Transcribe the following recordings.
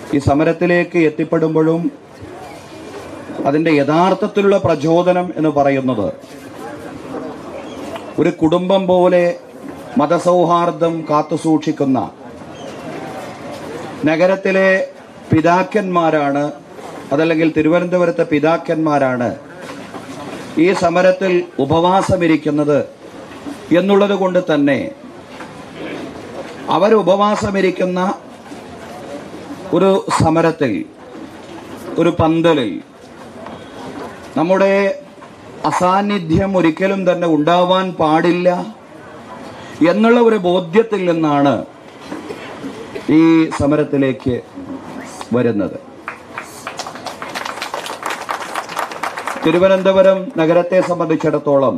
ഈ സമരത്തിലേക്ക് എത്തിപ്പെടുമ്പോഴും അതിൻ്റെ യഥാർത്ഥത്തിലുള്ള പ്രചോദനം എന്ന് പറയുന്നത് ഒരു കുടുംബം പോലെ മതസൗഹാർദ്ദം കാത്തുസൂക്ഷിക്കുന്ന നഗരത്തിലെ പിതാക്കന്മാരാണ് അതല്ലെങ്കിൽ തിരുവനന്തപുരത്തെ പിതാക്കന്മാരാണ് ഈ സമരത്തിൽ ഉപവാസമിരിക്കുന്നത് എന്നുള്ളത് കൊണ്ട് തന്നെ അവർ ഉപവാസമിരിക്കുന്ന ഒരു സമരത്തിൽ ഒരു പന്തലിൽ നമ്മുടെ അസാന്നിധ്യം ഒരിക്കലും തന്നെ ഉണ്ടാവാൻ പാടില്ല എന്നുള്ള ഒരു ബോധ്യത്തിൽ നിന്നാണ് ഈ സമരത്തിലേക്ക് വരുന്നത് തിരുവനന്തപുരം നഗരത്തെ സംബന്ധിച്ചിടത്തോളം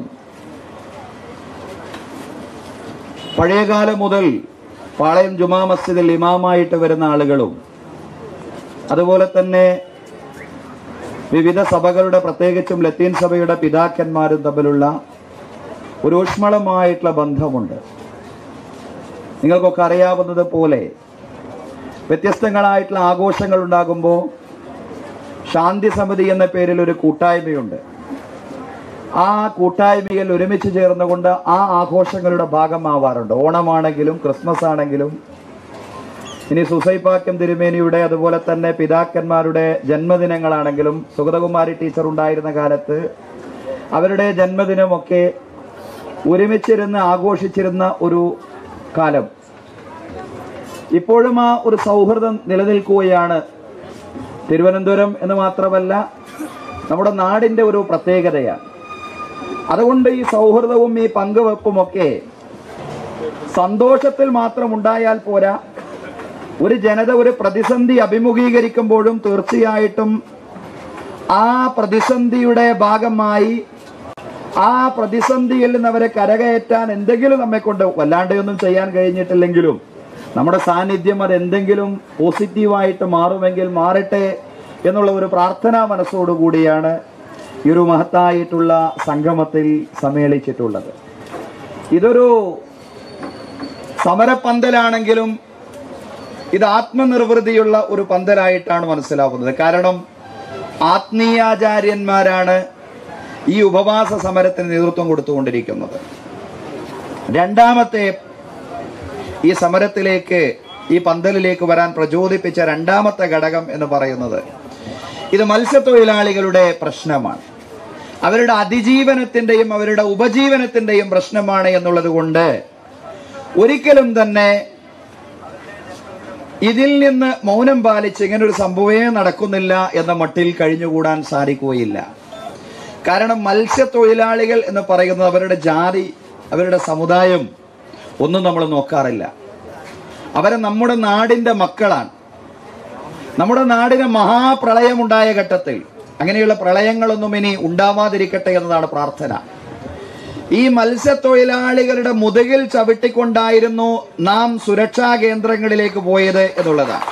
പഴയകാലം മുതൽ പാളയം ജുമാ മസ്ജിദിൽ ഇമാമായിട്ട് വരുന്ന ആളുകളും അതുപോലെ തന്നെ വിവിധ സഭകളുടെ പ്രത്യേകിച്ചും ലത്തീൻ സഭയുടെ പിതാക്കന്മാരും തമ്മിലുള്ള ഒരു ഊഷ്മളമായിട്ടുള്ള ബന്ധമുണ്ട് നിങ്ങൾക്കൊക്കെ അറിയാവുന്നത് പോലെ വ്യത്യസ്തങ്ങളായിട്ടുള്ള ആഘോഷങ്ങൾ ഉണ്ടാകുമ്പോൾ ശാന്തി സമിതി എന്ന പേരിൽ ഒരു കൂട്ടായ്മയുണ്ട് ആ കൂട്ടായ്മയിൽ ഒരുമിച്ച് ചേർന്നുകൊണ്ട് ആ ആഘോഷങ്ങളുടെ ഭാഗമാവാറുണ്ട് ഓണമാണെങ്കിലും ക്രിസ്മസ് ആണെങ്കിലും ഇനി സുസൈപ്പാക്യം തിരുമേനിയുടെ അതുപോലെ തന്നെ പിതാക്കന്മാരുടെ ജന്മദിനങ്ങളാണെങ്കിലും സുഗതകുമാരി ടീച്ചർ ഉണ്ടായിരുന്ന കാലത്ത് അവരുടെ ജന്മദിനമൊക്കെ ഒരുമിച്ചിരുന്ന് ആഘോഷിച്ചിരുന്ന ഒരു കാലം ഇപ്പോഴും ആ ഒരു സൗഹൃദം നിലനിൽക്കുകയാണ് തിരുവനന്തപുരം എന്ന് മാത്രമല്ല നമ്മുടെ നാടിൻ്റെ ഒരു പ്രത്യേകതയാണ് അതുകൊണ്ട് ഈ സൗഹൃദവും ഈ പങ്കുവെപ്പുമൊക്കെ സന്തോഷത്തിൽ മാത്രം ഉണ്ടായാൽ പോരാ ഒരു ജനത ഒരു പ്രതിസന്ധി അഭിമുഖീകരിക്കുമ്പോഴും തീർച്ചയായിട്ടും ആ പ്രതിസന്ധിയുടെ ഭാഗമായി ആ പ്രതിസന്ധിയിൽ നിന്ന് അവരെ കരകയറ്റാൻ എന്തെങ്കിലും നമ്മെ കൊണ്ട് വല്ലാണ്ടൊന്നും ചെയ്യാൻ കഴിഞ്ഞിട്ടില്ലെങ്കിലും നമ്മുടെ സാന്നിധ്യം അത് എന്തെങ്കിലും പോസിറ്റീവായിട്ട് മാറുമെങ്കിൽ മാറട്ടെ എന്നുള്ള ഒരു പ്രാർത്ഥനാ മനസ്സോടുകൂടിയാണ് ഈ ഒരു മഹത്തായിട്ടുള്ള സംഗമത്തിൽ സമ്മേളിച്ചിട്ടുള്ളത് ഇതൊരു സമരപ്പന്തലാണെങ്കിലും ഇത് ആത്മനിർവൃതിയുള്ള ഒരു പന്തലായിട്ടാണ് മനസ്സിലാവുന്നത് കാരണം ആത്മീയാചാര്യന്മാരാണ് ഈ ഉപവാസ സമരത്തിന് നേതൃത്വം കൊടുത്തുകൊണ്ടിരിക്കുന്നത് രണ്ടാമത്തെ ഈ സമരത്തിലേക്ക് ഈ പന്തലിലേക്ക് വരാൻ പ്രചോദിപ്പിച്ച രണ്ടാമത്തെ ഘടകം എന്ന് പറയുന്നത് ഇത് മത്സ്യത്തൊഴിലാളികളുടെ പ്രശ്നമാണ് അവരുടെ അതിജീവനത്തിന്റെയും അവരുടെ ഉപജീവനത്തിന്റെയും പ്രശ്നമാണ് എന്നുള്ളത് കൊണ്ട് ഒരിക്കലും തന്നെ ഇതിൽ നിന്ന് മൗനം പാലിച്ച് ഇങ്ങനെ ഒരു സംഭവമേ നടക്കുന്നില്ല എന്ന മട്ടിൽ കഴിഞ്ഞുകൂടാൻ സാധിക്കുകയില്ല കാരണം മത്സ്യത്തൊഴിലാളികൾ എന്ന് പറയുന്നത് അവരുടെ ജാതി അവരുടെ സമുദായം ഒന്നും നമ്മൾ നോക്കാറില്ല അവരെ നമ്മുടെ നാടിൻ്റെ മക്കളാണ് നമ്മുടെ നാടിന് മഹാപ്രളയമുണ്ടായ ഘട്ടത്തിൽ അങ്ങനെയുള്ള പ്രളയങ്ങളൊന്നും ഇനി ഉണ്ടാവാതിരിക്കട്ടെ എന്നതാണ് പ്രാർത്ഥന ഈ മത്സ്യത്തൊഴിലാളികളുടെ മുതുകിൽ ചവിട്ടിക്കൊണ്ടായിരുന്നു നാം സുരക്ഷാ കേന്ദ്രങ്ങളിലേക്ക് പോയത് എന്നുള്ളതാണ്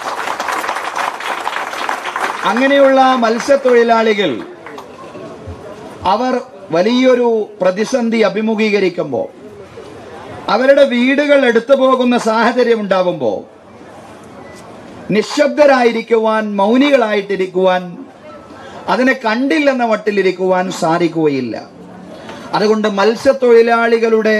അങ്ങനെയുള്ള മത്സ്യത്തൊഴിലാളികൾ അവർ വലിയൊരു പ്രതിസന്ധി അഭിമുഖീകരിക്കുമ്പോൾ അവരുടെ വീടുകൾ എടുത്തു പോകുന്ന സാഹചര്യം ഉണ്ടാവുമ്പോൾ നിശബ്ദരായിരിക്കുവാൻ മൗനികളായിട്ടിരിക്കുവാൻ അതിനെ കണ്ടില്ലെന്ന മട്ടിലിരിക്കുവാൻ സാധിക്കുകയില്ല അതുകൊണ്ട് മത്സ്യത്തൊഴിലാളികളുടെ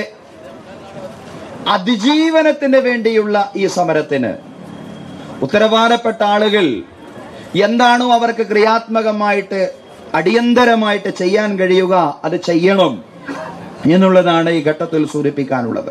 അതിജീവനത്തിന് വേണ്ടിയുള്ള ഈ സമരത്തിന് ഉത്തരവാദപ്പെട്ട ആളുകൾ എന്താണോ അവർക്ക് ക്രിയാത്മകമായിട്ട് അടിയന്തരമായിട്ട് ചെയ്യാൻ കഴിയുക അത് ചെയ്യണം എന്നുള്ളതാണ് ഈ ഘട്ടത്തിൽ സൂചിപ്പിക്കാനുള്ളത്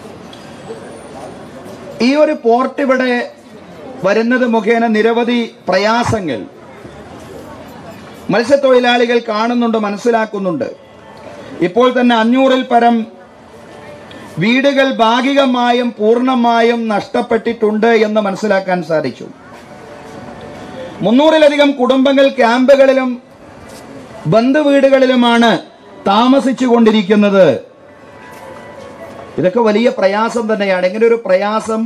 ഈ ഒരു പോർട്ട് ഇവിടെ വരുന്നത് മുഖേന നിരവധി പ്രയാസങ്ങൾ മത്സ്യത്തൊഴിലാളികൾ കാണുന്നുണ്ട് മനസ്സിലാക്കുന്നുണ്ട് ഇപ്പോൾ തന്നെ അഞ്ഞൂറിൽ പരം വീടുകൾ ഭാഗികമായും പൂർണ്ണമായും നഷ്ടപ്പെട്ടിട്ടുണ്ട് എന്ന് മനസ്സിലാക്കാൻ സാധിച്ചു മുന്നൂറിലധികം കുടുംബങ്ങൾ ക്യാമ്പുകളിലും ബന്ധുവീടുകളിലുമാണ് താമസിച്ചു കൊണ്ടിരിക്കുന്നത് ഇതൊക്കെ വലിയ പ്രയാസം തന്നെയാണ് ഇങ്ങനെ ഒരു പ്രയാസം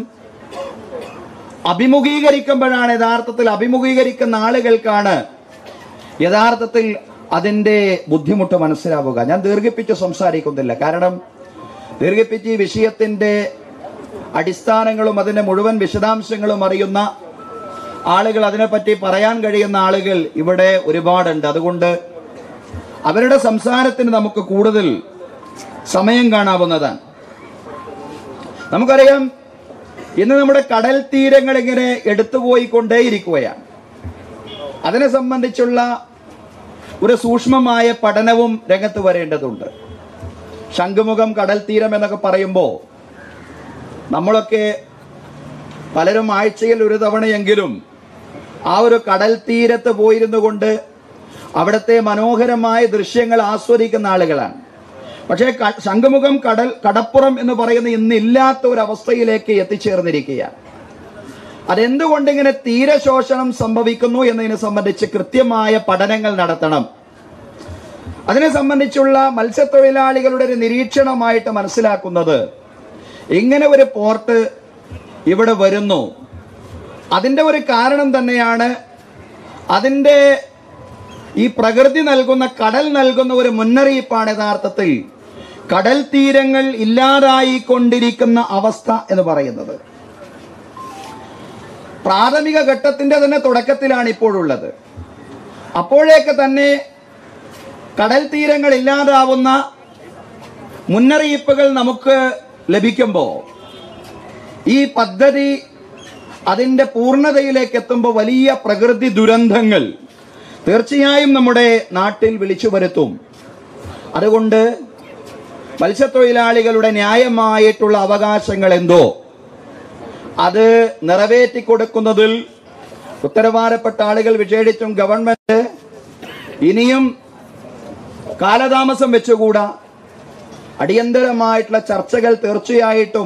അഭിമുഖീകരിക്കുമ്പോഴാണ് യഥാർത്ഥത്തിൽ അഭിമുഖീകരിക്കുന്ന ആളുകൾക്കാണ് യഥാർത്ഥത്തിൽ അതിൻ്റെ ബുദ്ധിമുട്ട് മനസ്സിലാവുക ഞാൻ ദീർഘിപ്പിച്ച് സംസാരിക്കുന്നില്ല കാരണം ദീർഘിപ്പിച്ച് ഈ വിഷയത്തിൻ്റെ അടിസ്ഥാനങ്ങളും അതിൻ്റെ മുഴുവൻ വിശദാംശങ്ങളും അറിയുന്ന ആളുകൾ അതിനെപ്പറ്റി പറയാൻ കഴിയുന്ന ആളുകൾ ഇവിടെ ഒരുപാടുണ്ട് അതുകൊണ്ട് അവരുടെ സംസാരത്തിന് നമുക്ക് കൂടുതൽ സമയം കാണാവുന്നതാണ് നമുക്കറിയാം ഇന്ന് നമ്മുടെ കടൽ തീരങ്ങൾ ഇങ്ങനെ എടുത്തുപോയിക്കൊണ്ടേയിരിക്കുകയാണ് അതിനെ സംബന്ധിച്ചുള്ള ഒരു സൂക്ഷ്മമായ പഠനവും രംഗത്ത് വരേണ്ടതുണ്ട് ശംഖുമുഖം കടൽ തീരം എന്നൊക്കെ പറയുമ്പോൾ നമ്മളൊക്കെ പലരും ആഴ്ചയിൽ ഒരു തവണയെങ്കിലും ആ ഒരു കടൽ തീരത്ത് പോയിരുന്നു കൊണ്ട് അവിടുത്തെ മനോഹരമായ ദൃശ്യങ്ങൾ ആസ്വദിക്കുന്ന ആളുകളാണ് പക്ഷേ ക- ശംഖുമുഖം കടൽ കടപ്പുറം എന്ന് പറയുന്ന ഇന്നില്ലാത്ത ഒരു അവസ്ഥയിലേക്ക് എത്തിച്ചേർന്നിരിക്കുകയാണ് അതെന്തുകൊണ്ട് ഇങ്ങനെ തീരശോഷണം സംഭവിക്കുന്നു എന്നതിനെ സംബന്ധിച്ച് കൃത്യമായ പഠനങ്ങൾ നടത്തണം അതിനെ സംബന്ധിച്ചുള്ള മത്സ്യത്തൊഴിലാളികളുടെ ഒരു നിരീക്ഷണമായിട്ട് മനസ്സിലാക്കുന്നത് ഇങ്ങനെ ഒരു പോർട്ട് ഇവിടെ വരുന്നു അതിൻ്റെ ഒരു കാരണം തന്നെയാണ് അതിൻ്റെ ഈ പ്രകൃതി നൽകുന്ന കടൽ നൽകുന്ന ഒരു മുന്നറിയിപ്പാണ് യഥാർത്ഥത്തിൽ കടൽ തീരങ്ങൾ ഇല്ലാതായിക്കൊണ്ടിരിക്കുന്ന അവസ്ഥ എന്ന് പറയുന്നത് പ്രാഥമിക ഘട്ടത്തിന്റെ തന്നെ തുടക്കത്തിലാണ് ഇപ്പോഴുള്ളത് അപ്പോഴേക്ക് തന്നെ കടൽ തീരങ്ങൾ ഇല്ലാതാവുന്ന മുന്നറിയിപ്പുകൾ നമുക്ക് ലഭിക്കുമ്പോൾ ഈ പദ്ധതി അതിൻ്റെ പൂർണ്ണതയിലേക്ക് എത്തുമ്പോൾ വലിയ പ്രകൃതി ദുരന്തങ്ങൾ തീർച്ചയായും നമ്മുടെ നാട്ടിൽ വിളിച്ചു വരുത്തും അതുകൊണ്ട് മത്സ്യത്തൊഴിലാളികളുടെ ന്യായമായിട്ടുള്ള അവകാശങ്ങൾ എന്തോ അത് നിറവേറ്റി കൊടുക്കുന്നതിൽ ഉത്തരവാദപ്പെട്ട ആളുകൾ വിശേഷിച്ചും ഗവൺമെന്റ് ഇനിയും കാലതാമസം വെച്ചുകൂടാ അടിയന്തരമായിട്ടുള്ള ചർച്ചകൾ തീർച്ചയായിട്ടും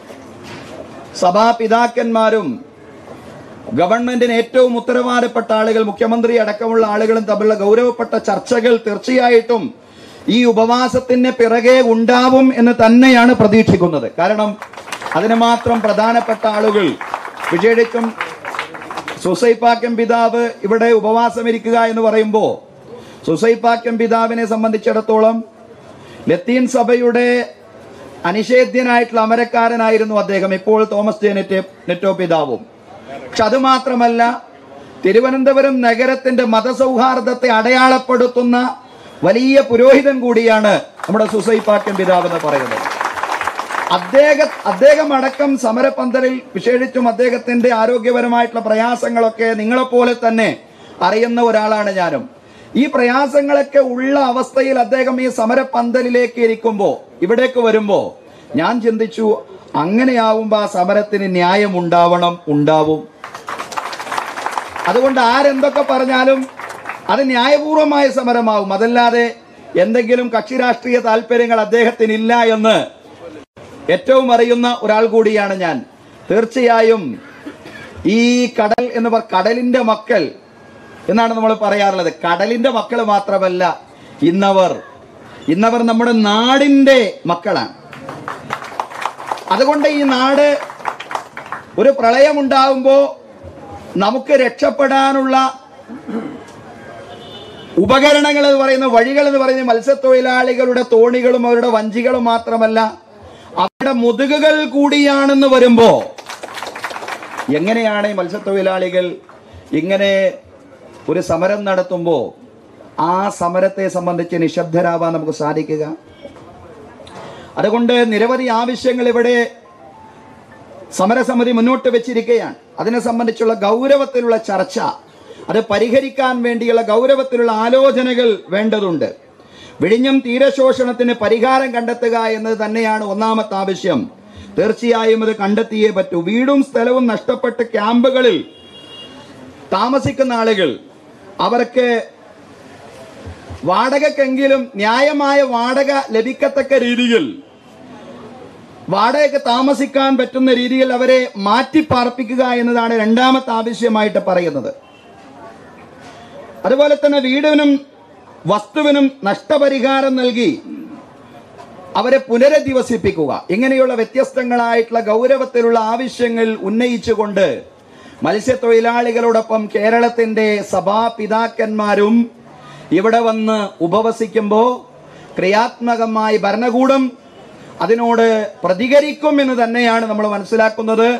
സഭാപിതാക്കന്മാരും ഗവൺമെന്റിന് ഏറ്റവും ഉത്തരവാദപ്പെട്ട ആളുകൾ മുഖ്യമന്ത്രി അടക്കമുള്ള ആളുകളും തമ്മിലുള്ള ഗൗരവപ്പെട്ട ചർച്ചകൾ തീർച്ചയായിട്ടും ഈ ഉപവാസത്തിന് പിറകെ ഉണ്ടാവും എന്ന് തന്നെയാണ് പ്രതീക്ഷിക്കുന്നത് കാരണം അതിന് മാത്രം പ്രധാനപ്പെട്ട ആളുകൾ വിശേഷിച്ചും സുസൈപ്പാക്യം പിതാവ് ഇവിടെ ഉപവാസം ഇരിക്കുക എന്ന് പറയുമ്പോൾ സുസൈപ്പാക്യം പിതാവിനെ സംബന്ധിച്ചിടത്തോളം ലത്തീൻ സഭയുടെ അനിഷേധ്യനായിട്ടുള്ള അമരക്കാരനായിരുന്നു അദ്ദേഹം ഇപ്പോൾ തോമസ് ജെ നെറ്റ് നെറ്റോ പിതാവും പക്ഷെ അത് മാത്രമല്ല തിരുവനന്തപുരം നഗരത്തിന്റെ മതസൗഹാർദ്ദത്തെ അടയാളപ്പെടുത്തുന്ന വലിയ പുരോഹിതൻ കൂടിയാണ് നമ്മുടെ സുസൈപ്പാക്യം പിതാവ് എന്ന് പറയുന്നത് അദ്ദേഹം അദ്ദേഹം അടക്കം സമരപന്തലിൽ വിശേഷിച്ചും അദ്ദേഹത്തിന്റെ ആരോഗ്യപരമായിട്ടുള്ള പ്രയാസങ്ങളൊക്കെ നിങ്ങളെപ്പോലെ തന്നെ അറിയുന്ന ഒരാളാണ് ഞാനും ഈ പ്രയാസങ്ങളൊക്കെ ഉള്ള അവസ്ഥയിൽ അദ്ദേഹം ഈ സമരപന്തലിലേക്ക് ഇരിക്കുമ്പോൾ ഇവിടേക്ക് വരുമ്പോൾ ഞാൻ ചിന്തിച്ചു അങ്ങനെയാവുമ്പോൾ ആ സമരത്തിന് ന്യായം ഉണ്ടാവണം ഉണ്ടാവും അതുകൊണ്ട് ആരെന്തൊക്കെ പറഞ്ഞാലും അത് ന്യായപൂർവമായ സമരമാവും അതല്ലാതെ എന്തെങ്കിലും കക്ഷി രാഷ്ട്രീയ താല്പര്യങ്ങൾ അദ്ദേഹത്തിനില്ല എന്ന് ഏറ്റവും അറിയുന്ന ഒരാൾ കൂടിയാണ് ഞാൻ തീർച്ചയായും ഈ കടൽ എന്ന് പറ കടലിന്റെ മക്കൾ എന്നാണ് നമ്മൾ പറയാറുള്ളത് കടലിന്റെ മക്കൾ മാത്രമല്ല ഇന്നവർ ഇന്നവർ നമ്മുടെ നാടിന്റെ മക്കളാണ് അതുകൊണ്ട് ഈ നാട് ഒരു പ്രളയമുണ്ടാകുമ്പോൾ നമുക്ക് രക്ഷപ്പെടാനുള്ള ഉപകരണങ്ങൾ എന്ന് പറയുന്ന വഴികൾ എന്ന് പറയുന്ന മത്സ്യത്തൊഴിലാളികളുടെ തോണികളും അവരുടെ വഞ്ചികളും മാത്രമല്ല അവരുടെ മുതുകുകൾ കൂടിയാണെന്ന് വരുമ്പോ എങ്ങനെയാണ് ഈ മത്സ്യത്തൊഴിലാളികൾ ഇങ്ങനെ ഒരു സമരം നടത്തുമ്പോൾ ആ സമരത്തെ സംബന്ധിച്ച് നിശബ്ദരാവാൻ നമുക്ക് സാധിക്കുക അതുകൊണ്ട് നിരവധി ആവശ്യങ്ങൾ ഇവിടെ സമരസമിതി മുന്നോട്ട് വെച്ചിരിക്കുകയാണ് അതിനെ സംബന്ധിച്ചുള്ള ഗൗരവത്തിലുള്ള ചർച്ച അത് പരിഹരിക്കാൻ വേണ്ടിയുള്ള ഗൗരവത്തിലുള്ള ആലോചനകൾ വേണ്ടതുണ്ട് വിഴിഞ്ഞം തീരശോഷണത്തിന് പരിഹാരം കണ്ടെത്തുക എന്നത് തന്നെയാണ് ഒന്നാമത്തെ ആവശ്യം തീർച്ചയായും അത് കണ്ടെത്തിയേ പറ്റൂ വീടും സ്ഥലവും നഷ്ടപ്പെട്ട് ക്യാമ്പുകളിൽ താമസിക്കുന്ന ആളുകൾ അവർക്ക് വാടകക്കെങ്കിലും ന്യായമായ വാടക ലഭിക്കത്തക്ക രീതിയിൽ വാടകയ്ക്ക് താമസിക്കാൻ പറ്റുന്ന രീതിയിൽ അവരെ മാറ്റി പാർപ്പിക്കുക എന്നതാണ് രണ്ടാമത്തെ ആവശ്യമായിട്ട് പറയുന്നത് അതുപോലെ തന്നെ വീടിനും വസ്തുവിനും നഷ്ടപരിഹാരം നൽകി അവരെ പുനരധിവസിപ്പിക്കുക ഇങ്ങനെയുള്ള വ്യത്യസ്തങ്ങളായിട്ടുള്ള ഗൗരവത്തിലുള്ള ആവശ്യങ്ങൾ ഉന്നയിച്ചുകൊണ്ട് മത്സ്യത്തൊഴിലാളികളോടൊപ്പം കേരളത്തിന്റെ സഭാപിതാക്കന്മാരും ഇവിടെ വന്ന് ഉപവസിക്കുമ്പോൾ ക്രിയാത്മകമായി ഭരണകൂടം അതിനോട് പ്രതികരിക്കും എന്ന് തന്നെയാണ് നമ്മൾ മനസ്സിലാക്കുന്നത്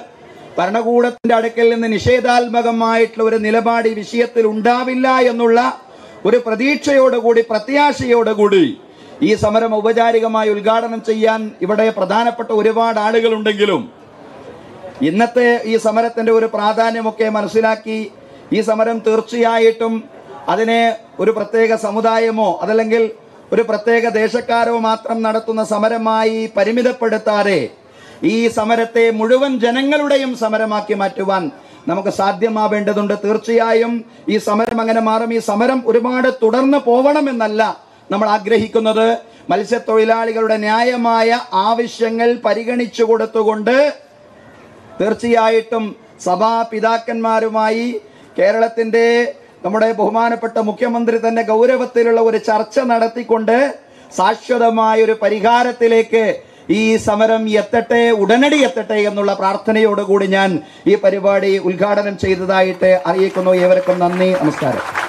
ഭരണകൂടത്തിന്റെ അടുക്കൽ നിന്ന് നിഷേധാത്മകമായിട്ടുള്ള ഒരു നിലപാട് ഈ വിഷയത്തിൽ ഉണ്ടാവില്ല എന്നുള്ള ഒരു പ്രതീക്ഷയോടുകൂടി പ്രത്യാശയോടുകൂടി ഈ സമരം ഔപചാരികമായി ഉദ്ഘാടനം ചെയ്യാൻ ഇവിടെ പ്രധാനപ്പെട്ട ഒരുപാട് ആളുകളുണ്ടെങ്കിലും ഇന്നത്തെ ഈ സമരത്തിന്റെ ഒരു പ്രാധാന്യമൊക്കെ മനസ്സിലാക്കി ഈ സമരം തീർച്ചയായിട്ടും അതിനെ ഒരു പ്രത്യേക സമുദായമോ അതല്ലെങ്കിൽ ഒരു പ്രത്യേക ദേശക്കാരോ മാത്രം നടത്തുന്ന സമരമായി പരിമിതപ്പെടുത്താതെ ഈ സമരത്തെ മുഴുവൻ ജനങ്ങളുടെയും സമരമാക്കി മാറ്റുവാൻ നമുക്ക് സാധ്യമാവേണ്ടതുണ്ട് തീർച്ചയായും ഈ സമരം അങ്ങനെ മാറും ഈ സമരം ഒരുപാട് തുടർന്ന് പോവണമെന്നല്ല നമ്മൾ ആഗ്രഹിക്കുന്നത് മത്സ്യത്തൊഴിലാളികളുടെ ന്യായമായ ആവശ്യങ്ങൾ പരിഗണിച്ചു കൊടുത്തുകൊണ്ട് തീർച്ചയായിട്ടും സഭാ പിതാക്കന്മാരുമായി കേരളത്തിന്റെ നമ്മുടെ ബഹുമാനപ്പെട്ട മുഖ്യമന്ത്രി തന്നെ ഗൗരവത്തിലുള്ള ഒരു ചർച്ച നടത്തിക്കൊണ്ട് ശാശ്വതമായ ഒരു പരിഹാരത്തിലേക്ക് ഈ സമരം എത്തട്ടെ ഉടനടി എത്തട്ടെ എന്നുള്ള പ്രാർത്ഥനയോടുകൂടി ഞാൻ ഈ പരിപാടി ഉദ്ഘാടനം ചെയ്തതായിട്ട് അറിയിക്കുന്നു ഏവർക്കും നന്ദി നമസ്കാരം